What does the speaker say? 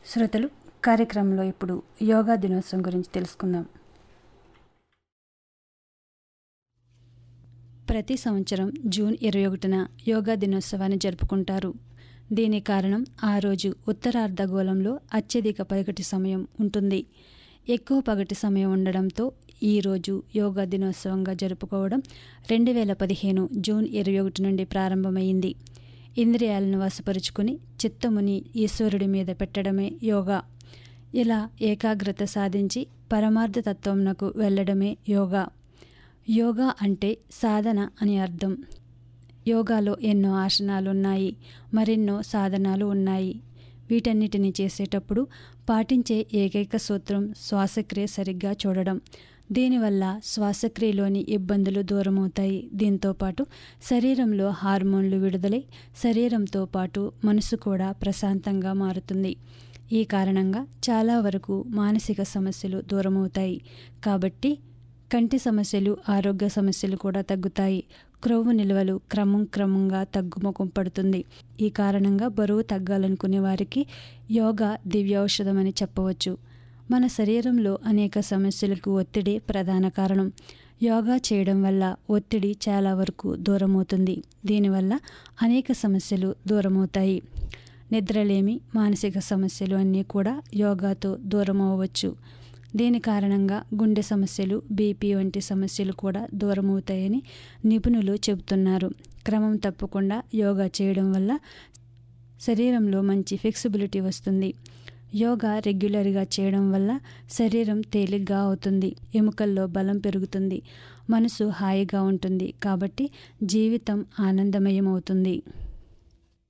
శ్రోతలు కార్యక్రమంలో ఇప్పుడు యోగా దినోత్సవం గురించి తెలుసుకుందాం ప్రతి సంవత్సరం జూన్ ఇరవై ఒకటిన యోగా దినోత్సవాన్ని జరుపుకుంటారు దీని కారణం ఆ రోజు ఉత్తరార్ధగోళంలో అత్యధిక పగటి సమయం ఉంటుంది ఎక్కువ పగటి సమయం ఉండడంతో ఈ రోజు యోగా దినోత్సవంగా జరుపుకోవడం రెండు వేల పదిహేను జూన్ ఇరవై ఒకటి నుండి ప్రారంభమైంది ఇంద్రియాలను వశపరుచుకుని చిత్తముని ఈశ్వరుడి మీద పెట్టడమే యోగా ఇలా ఏకాగ్రత సాధించి పరమార్థ తత్వంనకు వెళ్ళడమే యోగా యోగా అంటే సాధన అని అర్థం యోగాలో ఎన్నో ఆసనాలు ఉన్నాయి మరెన్నో సాధనాలు ఉన్నాయి వీటన్నిటిని చేసేటప్పుడు పాటించే ఏకైక సూత్రం శ్వాసక్రియ సరిగ్గా చూడడం దీనివల్ల శ్వాసక్రియలోని ఇబ్బందులు దూరమవుతాయి దీంతోపాటు శరీరంలో హార్మోన్లు విడుదలై శరీరంతో పాటు మనసు కూడా ప్రశాంతంగా మారుతుంది ఈ కారణంగా చాలా వరకు మానసిక సమస్యలు దూరమవుతాయి కాబట్టి కంటి సమస్యలు ఆరోగ్య సమస్యలు కూడా తగ్గుతాయి క్రొవ్వు నిల్వలు క్రమం క్రమంగా తగ్గుముఖం పడుతుంది ఈ కారణంగా బరువు తగ్గాలనుకునే వారికి యోగా దివ్యౌషధమని చెప్పవచ్చు మన శరీరంలో అనేక సమస్యలకు ఒత్తిడి ప్రధాన కారణం యోగా చేయడం వల్ల ఒత్తిడి చాలా వరకు దూరమవుతుంది దీనివల్ల అనేక సమస్యలు దూరమవుతాయి నిద్రలేమి మానసిక సమస్యలు అన్నీ కూడా యోగాతో దూరం అవ్వచ్చు దీని కారణంగా గుండె సమస్యలు బీపీ వంటి సమస్యలు కూడా దూరమవుతాయని నిపుణులు చెబుతున్నారు క్రమం తప్పకుండా యోగా చేయడం వల్ల శరీరంలో మంచి ఫ్లెక్సిబిలిటీ వస్తుంది యోగా రెగ్యులర్గా చేయడం వల్ల శరీరం తేలిగ్గా అవుతుంది ఎముకల్లో బలం పెరుగుతుంది మనసు హాయిగా ఉంటుంది కాబట్టి జీవితం ఆనందమయం అవుతుంది